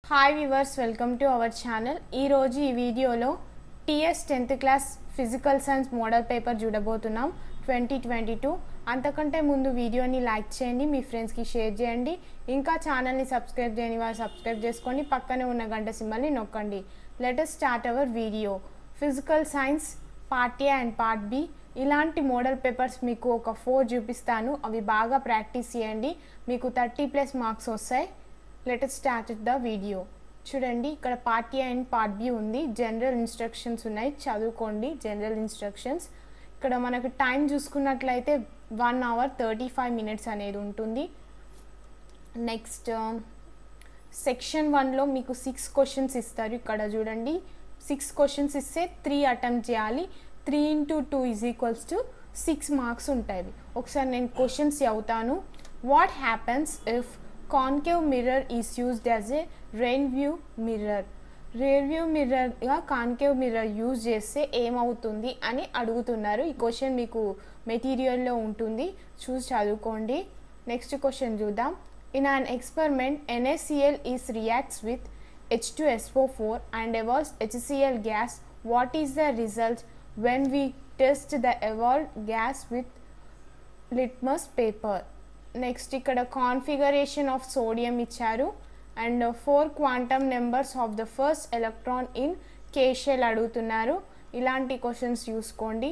Hi viewers welcome to our channel ఈరోజు ఈ వీడియోలో TS tenth class physical science model paper చూడబోతున్నాం twenty twenty two అంతకంటే ముందు వీడియోని లైక్ చేయండి మీ ఫ్రెండ్స్కి షేర్ చేయండి ఇంకా ఛానల్ని సబ్స్క్రైబ్ చేయని వారు సబ్స్క్రైబ్ చేసుకొని పక్కనే ఉన్న గంట సింబల్ని నొక్కండి latest start our video physical science part A and part B ఇలాంటి మోడల్ పేపర్స్ మీకు ఒక ఫోర్ చూపిస్తాను అవి బాగా ప్రాక్టీస్ చేయండి మీకు థర్టీ ప్లస్ మార్క్స్ వస్తాయి లెటెస్ట్ స్టార్ట్ ద వీడియో చూడండి ఇక్కడ part A and part B ఉంది జనరల్ ఇన్స్ట్రక్షన్స్ ఉన్నాయి చదువుకోండి జనరల్ ఇన్స్ట్రక్షన్స్ ఇక్కడ మనకు టైం చూసుకున్నట్లయితే one hour thirty five minutes అనేది ఉంటుంది నెక్స్ట్ సెక్షన్ వన్లో మీకు సిక్స్ క్వశ్చన్స్ ఇస్తారు ఇక్కడ చూడండి సిక్స్ క్వశ్చన్స్ ఇస్తే త్రీ అటెంప్ట్ చేయాలి three into two is equals to six marks ఉంటాయి ఒకసారి నేను క్వశ్చన్స్ చదువుతాను what happens if concave mirror is used as a rain view mirror rear view మిర్రర్గా కాన్కేవ్ మిర్రర్ యూజ్ చేస్తే ఏమవుతుంది అని అడుగుతున్నారు ఈ క్వశ్చన్ మీకు మెటీరియల్లో ఉంటుంది చూసి చదువుకోండి నెక్స్ట్ క్వశ్చన్ చూద్దాం in an experiment NaCl is reacts with H2SO4 and evolves HCl gas. What is the result when we test the evolved gas with litmus paper next ఇక్కడ కాన్ఫిగరేషన్ ఆఫ్ సోడియం ఇచ్చారు and four quantum numbers of the first electron in K shell అడుగుతున్నారు ఇలాంటి questions చూసుకోండి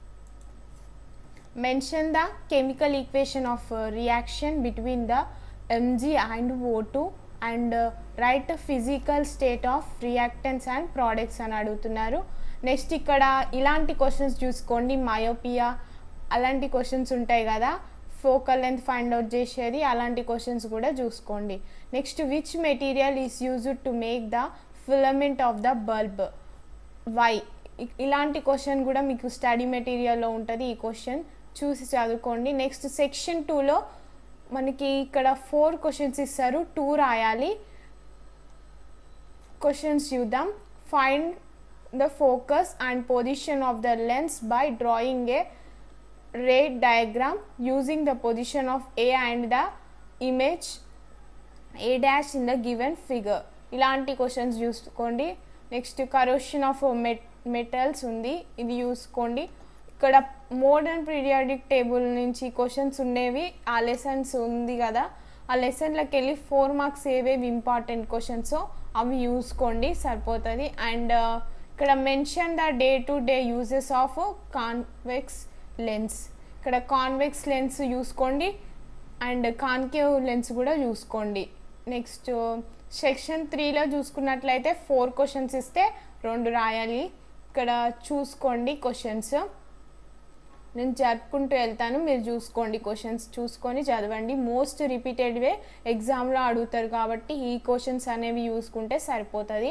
mention the chemical equation of reaction between the MG and O two and write physical state of reactance and products అని అడుగుతున్నారు next ఇక్కడ ఇలాంటి questions చూసుకోండి myopia అలాంటి questions ఉంటాయి కదా ఫోకల్ లెంత్ ఫైండ్ అవుట్ చేసేది అలాంటి క్వశ్చన్స్ కూడా చూసుకోండి next which material is used to make the filament of the bulb why ఇలాంటి క్వశ్చన్ కూడా మీకు స్టడీ మెటీరియల్లో ఉంటుంది ఈ క్వశ్చన్ చూసి చదువుకోండి నెక్స్ట్ సెక్షన్ టూలో మనకి ఇక్కడ ఫోర్ క్వశ్చన్స్ ఇస్తారు టూ రాయాలి క్వశ్చన్స్ చూద్దాం find the focus and position of the lens by drawing a ray diagram using the position of A and the image A dash in the given figure ఇలాంటి questions చూసుకోండి next corrosion of met metals ఉంది ఇది చూసుకోండి ఇక్కడ modern periodic table నుంచి questions ఉండేవి ఆ lessons ఉంది కదా ఆ లెసన్లోకి వెళ్ళి ఫోర్ మార్క్స్ ఏవేవి ఇంపార్టెంట్ క్వశ్చన్స్ అవి చూసుకోండి సరిపోతుంది అండ్ ఇక్కడ mention the day to day uses of convex lens ఇక్కడ కాన్వెక్స్ లెన్స్ చూసుకోండి అండ్ కాన్కేవ్ లెన్స్ కూడా చూసుకోండి నెక్స్ట్ సెక్షన్ త్రీలో చూసుకున్నట్లయితే ఫోర్ క్వశ్చన్స్ ఇస్తే రెండు రాయాలి ఇక్కడ చూసుకోండి క్వశ్చన్స్ నేను జరుపుకుంటూ వెళ్తాను మీరు చూసుకోండి క్వశ్చన్స్ చూసుకొని చదవండి మోస్ట్ రిపీటెడ్వే ఎగ్జామ్లో అడుగుతారు కాబట్టి ఈ క్వశ్చన్స్ అనేవి చూసుకుంటే సరిపోతుంది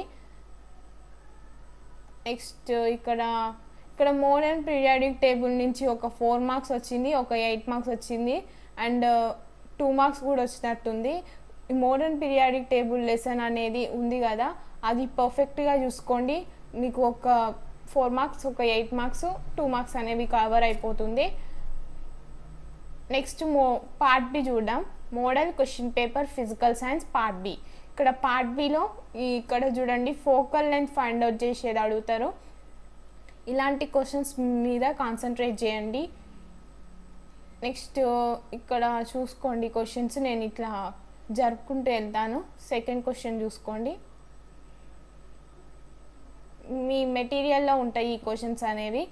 నెక్స్ట్ ఇక్కడ ఇక్కడ మోడర్న్ పీరియాడిక్ టేబుల్ నుంచి ఒక ఫోర్ మార్క్స్ వచ్చింది ఒక ఎయిట్ మార్క్స్ వచ్చింది అండ్ టూ మార్క్స్ కూడా వచ్చినట్టుంది ఈ మోడర్న్ పీరియాడిక్ టేబుల్ లెసన్ అనేది ఉంది కదా అది పర్ఫెక్ట్గా చూసుకోండి మీకు ఒక ఫోర్ మార్క్స్ ఒక ఎయిట్ మార్క్స్ టూ మార్క్స్ అనేవి కవర్ అయిపోతుంది నెక్స్ట్ మో పార్ట్ బి చూద్దాం model question paper physical science part B ఇక్కడ పార్ట్ బిలో ఇక్కడ చూడండి ఫోకల్ లెంత్ ఫైండ్ అవుట్ చేసేది అడుగుతారు ఇలాంటి క్వశ్చన్స్ మీద కాన్సన్ట్రేట్ చేయండి నెక్స్ట్ ఇక్కడ చూసుకోండి క్వశ్చన్స్ నేను ఇట్లా జరుపుకుంటూ వెళ్తాను సెకండ్ క్వశ్చన్ చూసుకోండి మీ మెటీరియల్లో ఉంటాయి ఈ క్వశ్చన్స్ అనేవి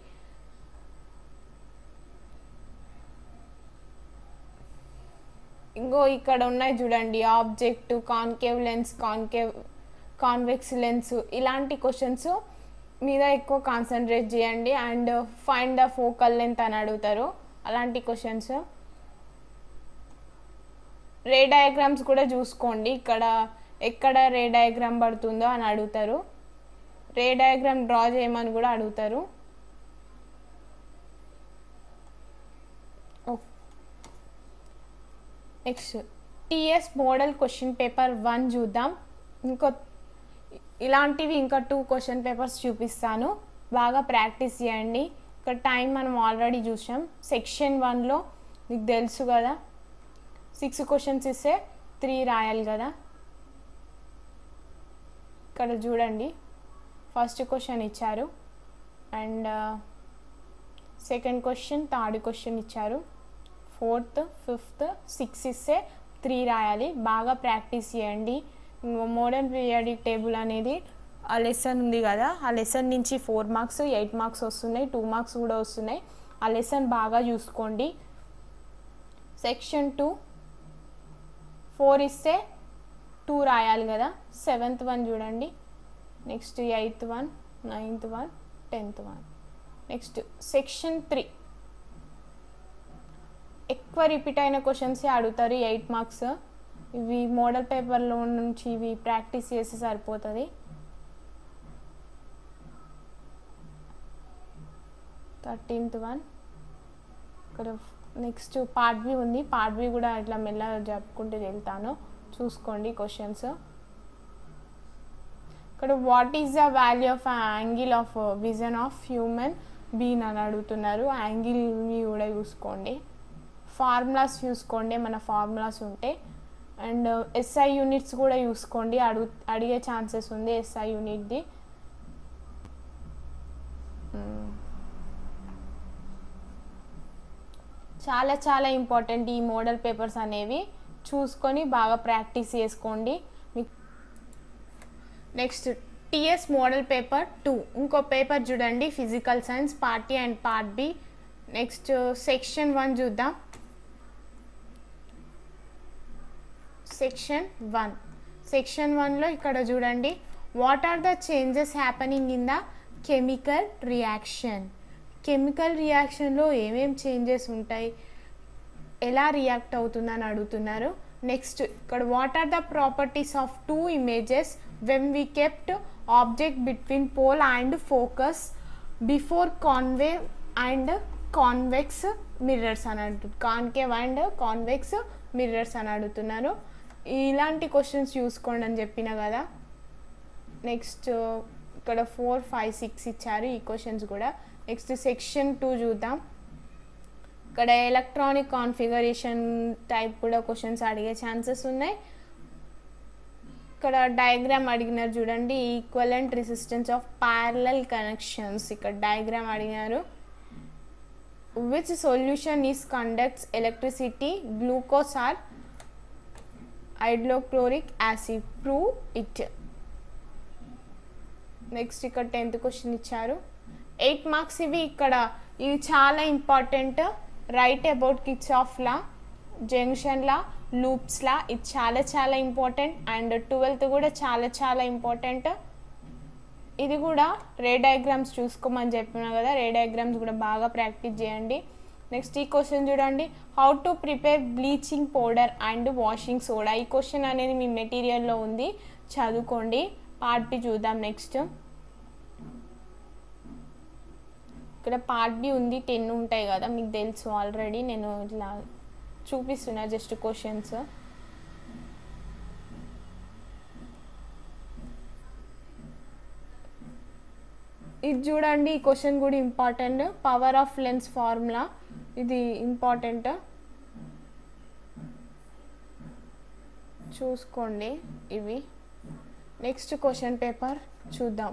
ఇంకో ఇక్కడ ఉన్నాయి చూడండి object concave lens concave convex lens ఇలాంటి క్వశ్చన్స్ మీద ఎక్కువ కాన్సన్ట్రేట్ చేయండి and find the focal length అని అడుగుతారు అలాంటి క్వశ్చన్స్ రే డయాగ్రామ్స్ కూడా చూసుకోండి ఇక్కడ ఎక్కడ రే డయాగ్రామ్ పడుతుందో అని అడుగుతారు రే డయాగ్రామ్ డ్రా చేయమని కూడా అడుగుతారు next TS model question paper one చూద్దాం ఇంకో ఇలాంటివి ఇంకా టూ క్వశ్చన్ పేపర్స్ చూపిస్తాను బాగా ప్రాక్టీస్ చేయండి ఇక్కడ టైం మనం ఆల్రెడీ చూసాం సెక్షన్ వన్లో మీకు తెలుసు కదా సిక్స్ క్వశ్చన్స్ ఇస్తే త్రీ రాయాలి కదా ఇక్కడ చూడండి ఫస్ట్ క్వశ్చన్ ఇచ్చారు and second question third question ఇచ్చారు ఫోర్త్ ఫిఫ్త్ సిక్స్ ఇస్తే త్రీ రాయాలి బాగా ప్రాక్టీస్ చేయండి మోడర్న్ పీరియాడిక్ టేబుల్ అనేది ఆ లెసన్ ఉంది కదా ఆ లెసన్ నుంచి ఫోర్ మార్క్స్ ఎయిట్ మార్క్స్ వస్తున్నాయి టూ మార్క్స్ కూడా వస్తున్నాయి ఆ లెసన్ బాగా చూసుకోండి సెక్షన్ టూ ఫోర్ ఇస్తే టూ రాయాలి కదా సెవెంత్ వన్ చూడండి next eighth one ninth one tenth one next section three ఎక్కువ రిపీట్ అయిన క్వశ్చన్స్ అడుగుతారు ఎయిట్ మార్క్స్ ఇవి మోడల్ పేపర్లో నుంచి ఇవి ప్రాక్టీస్ చేసి సరిపోతుంది థర్టీన్త్ వన్ ఇక్కడ నెక్స్ట్ పార్ట్ బి ఉంది పార్ట్ బి కూడా ఇట్లా మెల్లగా జరుపుకుంటూ వెళ్తాను చూసుకోండి క్వశ్చన్స్ ఇక్కడ what is the value of angle of vision of human being అని అడుగుతున్నారు యాంగిల్ని కూడా చూసుకోండి ఫార్ములాస్ చూసుకోండి మన ఫార్ములాస్ ఉంటే అండ్ ఎస్ఐ యూనిట్స్ కూడా చూసుకోండి అడుగు అడిగే ఛాన్సెస్ ఉంది ఎస్ఐ యూనిట్ది చాలా చాలా ఇంపార్టెంట్ ఈ మోడల్ పేపర్స్ అనేవి చూసుకొని బాగా ప్రాక్టీస్ చేసుకోండి మీకు next TS model paper two ఇంకో పేపర్ చూడండి physical science part A and part B next section one చూద్దాం సెక్షన్ వన్ సెక్షన్ వన్లో ఇక్కడ చూడండి what are the changes happening in the chemical reaction chemical రియాక్షన్లో ఏమేం చేంజెస్ ఉంటాయి ఎలా రియాక్ట్ అవుతుందని అడుగుతున్నారు నెక్స్ట్ ఇక్కడ what are the properties of two images when we kept object between pole and focus before concave and convex mirrors అని అడుగుతుంది concave and convex mirrors అని అడుగుతున్నారు ఇలాంటి క్వశ్చన్స్ చూసుకోండి అని చెప్పిన కదా నెక్స్ట్ ఇక్కడ ఫోర్ ఫైవ్ సిక్స్ ఇచ్చారు ఈ క్వశ్చన్స్ కూడా నెక్స్ట్ సెక్షన్ టూ చూద్దాం ఇక్కడ ఎలక్ట్రానిక్ కాన్ఫిగరేషన్ టైప్ కూడా క్వశ్చన్స్ అడిగే ఛాన్సెస్ ఉన్నాయి ఇక్కడ డయాగ్రామ్ అడిగినారు చూడండి equivalent resistance of parallel connections ఇక్కడ డయాగ్రామ్ అడిగినారు which solution is conducts electricity glucose or hydrochloric acid prove it next ఇక్కడ టెన్త్ క్వశ్చన్ ఇచ్చారు ఎయిట్ మార్క్స్ ఇవి ఇక్కడ ఇవి చాలా important write about Kirchhoff law జంక్షన్లా లూప్స్లా ఇది చాలా చాలా ఇంపార్టెంట్ అండ్ ట్వెల్త్ కూడా చాలా చాలా ఇంపార్టెంట్ ఇది కూడా రే డయాగ్రామ్స్ చూసుకోమని చెప్పినా కదా రే డయాగ్రామ్స్ కూడా బాగా ప్రాక్టీస్ చేయండి నెక్స్ట్ ఈ క్వశ్చన్ చూడండి how to prepare bleaching powder and washing soda ఈ క్వశ్చన్ అనేది మీ మెటీరియల్లో ఉంది చదువుకోండి పార్ట్ బి చూద్దాం నెక్స్ట్ ఇక్కడ పార్ట్ బి ఉంది టెన్ ఉంటాయి కదా మీకు తెలుసు ఆల్రెడీ నేను ఇట్లా చూపిస్తున్నా జస్ట్ క్వశ్చన్స్ ఇది చూడండి ఈ క్వశ్చన్ కూడా important power of lens formula ఇది ఇంపార్టెంట్ చూసుకోండి ఇవి నెక్స్ట్ క్వశ్చన్ పేపర్ చూద్దాం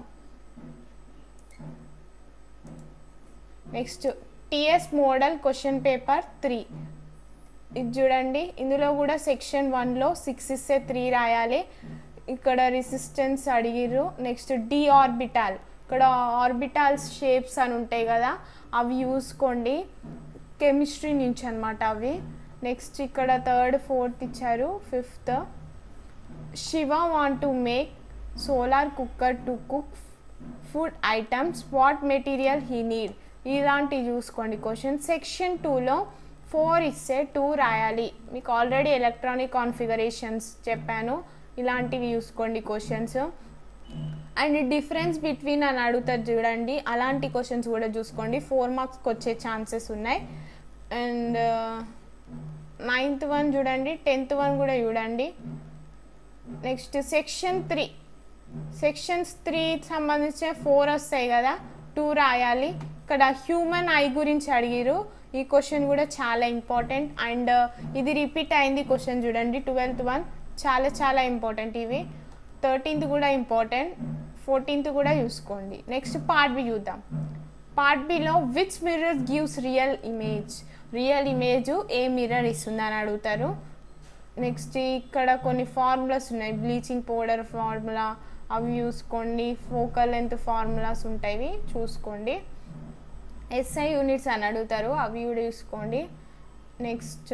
next TS model question paper three ఇది చూడండి ఇందులో కూడా సెక్షన్ వన్లో సిక్స్ ఇస్తే త్రీ రాయాలి ఇక్కడ రెసిస్టెన్స్ అడిగిర్రు నెక్స్ట్ డి ఆర్బిటాల్ ఇక్కడ ఆర్బిటాల్స్ షేప్స్ అని ఉంటాయి కదా అవి చూసుకోండి కెమిస్ట్రీ నుంచి అనమాట అవి నెక్స్ట్ ఇక్కడ థర్డ్ ఫోర్త్ ఇచ్చారు fifth Shiva want to make solar cooker to cook food items what material he need ఇలాంటివి చూసుకోండి క్వశ్చన్ సెక్షన్ టూలో ఫోర్ ఇస్తే టూ రాయాలి మీకు ఆల్రెడీ ఎలక్ట్రానిక్ కాన్ఫిగరేషన్స్ చెప్పాను ఇలాంటివి చూసుకోండి క్వశ్చన్స్ అండ్ డిఫరెన్స్ బిట్వీన్ అని అడుగుతారు చూడండి అలాంటి క్వశ్చన్స్ కూడా చూసుకోండి ఫోర్ మార్క్స్కి వచ్చే ఛాన్సెస్ ఉన్నాయి అండ్ నైన్త్ వన్ చూడండి టెన్త్ వన్ కూడా చూడండి next section three sections three సంబంధించిన ఫోర్ వస్తాయి కదా టూ రాయాలి ఇక్కడ హ్యూమన్ ఐ గురించి అడిగిరు ఈ క్వశ్చన్ కూడా చాలా ఇంపార్టెంట్ అండ్ ఇది రిపీట్ అయింది క్వశ్చన్ చూడండి ట్వెల్త్ వన్ చాలా చాలా ఇంపార్టెంట్ ఇవి థర్టీన్త్ కూడా ఇంపార్టెంట్ ఫోర్టీన్త్ కూడా చూసుకోండి నెక్స్ట్ పార్ట్ బి చూద్దాం పార్ట్ బిలో which mirror gives real image real image a mirror ఇస్తుందని అడుగుతారు నెక్స్ట్ ఇక్కడ కొన్ని ఫార్ములాస్ ఉన్నాయి బ్లీచింగ్ పౌడర్ ఫార్ములా అవి చూసుకోండి ఫోకల్ లెంత్ ఫార్ములాస్ ఉంటాయి చూసుకోండి ఎస్ఐ యూనిట్స్ అని అడుగుతారు అవి కూడా చూసుకోండి నెక్స్ట్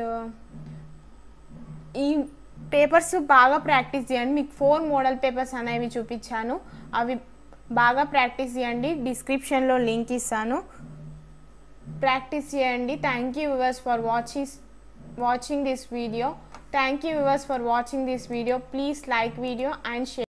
ఈ పేపర్స్ బాగా ప్రాక్టీస్ చేయండి మీకు ఫోర్ మోడల్ పేపర్స్ అనేవి చూపించాను అవి బాగా ప్రాక్టీస్ చేయండి డిస్క్రిప్షన్లో లింక్ ఇస్తాను ప్రాక్టీస్ చేయండి thank you viewers for watching watching this video thank you viewers for watching this video please like video and share